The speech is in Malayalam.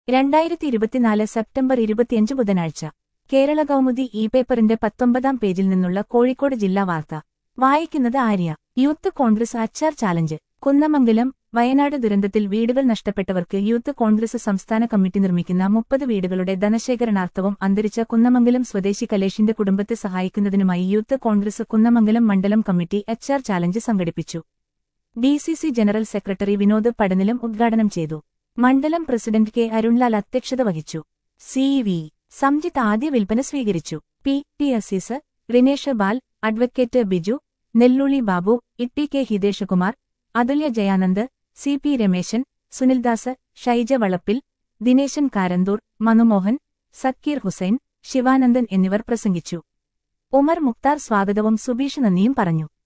രണ്ടായിരത്തി ഇരുപത്തിനാല് സെപ്റ്റംബർ ഇരുപത്തിയഞ്ച് ബുധനാഴ്ച കേരള കൗമുദി ഇ പേപ്പറിന്റെ പത്തൊമ്പതാം പേജിൽ നിന്നുള്ള കോഴിക്കോട് ജില്ലാ വാർത്ത വായിക്കുന്നത് ആര്യ യൂത്ത് കോൺഗ്രസ് അച്ചാർ ചാലഞ്ച് കുന്നമംഗലം വയനാട് ദുരന്തത്തിൽ വീടുകൾ നഷ്ടപ്പെട്ടവർക്ക് യൂത്ത് കോൺഗ്രസ് സംസ്ഥാന കമ്മിറ്റി നിർമ്മിക്കുന്ന മുപ്പത് വീടുകളുടെ ധനശേഖരണാർത്ഥവും അന്തരിച്ച കുന്നമംഗലം സ്വദേശി കലേഷിന്റെ കുടുംബത്തെ സഹായിക്കുന്നതിനുമായി യൂത്ത് കോൺഗ്രസ് കുന്നമംഗലം മണ്ഡലം കമ്മിറ്റി എച്ച്ആർ ചാലഞ്ച് സംഘടിപ്പിച്ചു ഡിസിസി ജനറൽ സെക്രട്ടറി വിനോദ് പടനിലും ഉദ്ഘാടനം ചെയ്തു മണ്ഡലം പ്രസിഡന്റ് കെ അരുൺലാൽ അധ്യക്ഷത വഹിച്ചു സി വി സംജിത്ത് ആദ്യ വിൽപ്പന സ്വീകരിച്ചു P T Azeez Rinesh Bal advocate Biju Nelluli Babu Itty K Hiteshkumar Athulya Jayanand C P Rameshan Sunildas Shaija Valappil Dineshan Karanthur Manumohan Zakir Hussain Sivanandan എന്നിവർ പ്രസംഗിച്ചു ഉമർ മുക്താർ സ്വാഗതവും സുബീഷ് നന്ദിയും പറഞ്ഞു